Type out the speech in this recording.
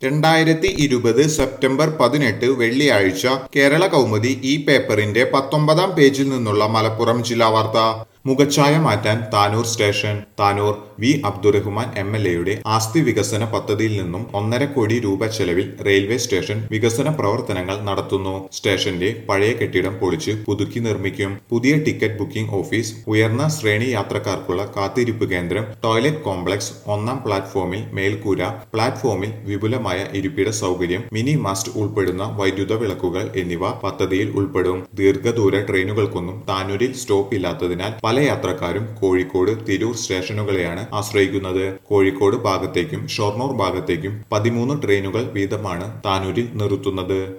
രണ്ടായിരത്തി ഇരുപത് സെപ്റ്റംബർ പതിനെട്ട് വെള്ളിയാഴ്ച കേരള കൗമുദി ഈ പേപ്പറിന്റെ പത്തൊമ്പതാം പേജിൽ നിന്നുള്ള മലപ്പുറം ജില്ലാ വാർത്ത മുഖച്ഛായ മാറ്റാൻ Tanur station Tanur V Abdurahman M L എയുടെ ആസ്തി വികസന പദ്ധതിയിൽ നിന്നും ഒന്നര കോടി രൂപ ചെലവിൽ റെയിൽവേ സ്റ്റേഷൻ വികസന പ്രവർത്തനങ്ങൾ നടത്തുന്നു സ്റ്റേഷന്റെ പഴയ കെട്ടിടം പൊളിച്ച് പുതുക്കി നിർമ്മിക്കും പുതിയ ടിക്കറ്റ് ബുക്കിംഗ് ഓഫീസ് ഉയർന്ന ശ്രേണി യാത്രക്കാർക്കുള്ള കാത്തിരിപ്പ് കേന്ദ്രം ടോയ്ലറ്റ് കോംപ്ലക്സ് ഒന്നാം പ്ലാറ്റ്ഫോമിൽ മേൽക്കൂര പ്ലാറ്റ്ഫോമിൽ വിപുലമായ ഇരിപ്പിട സൗകര്യം മിനി മാസ്റ്റ് ഉൾപ്പെടുന്ന വൈദ്യുത വിളക്കുകൾ എന്നിവ പദ്ധതിയിൽ ഉൾപ്പെടും ദീർഘദൂര ട്രെയിനുകൾക്കൊന്നും താനൂരിൽ സ്റ്റോപ്പ് ഇല്ലാത്തതിനാൽ പല യാത്രക്കാരും കോഴിക്കോട് തിരൂർ സ്റ്റേഷനുകളെയാണ് ആശ്രയിക്കുന്നത് കോഴിക്കോട് ഭാഗത്തേക്കും ഷൊർണൂർ ഭാഗത്തേക്കും പതിമൂന്ന് ട്രെയിനുകൾ വീതമാണ് താനൂരിൽ നിർത്തുന്നത്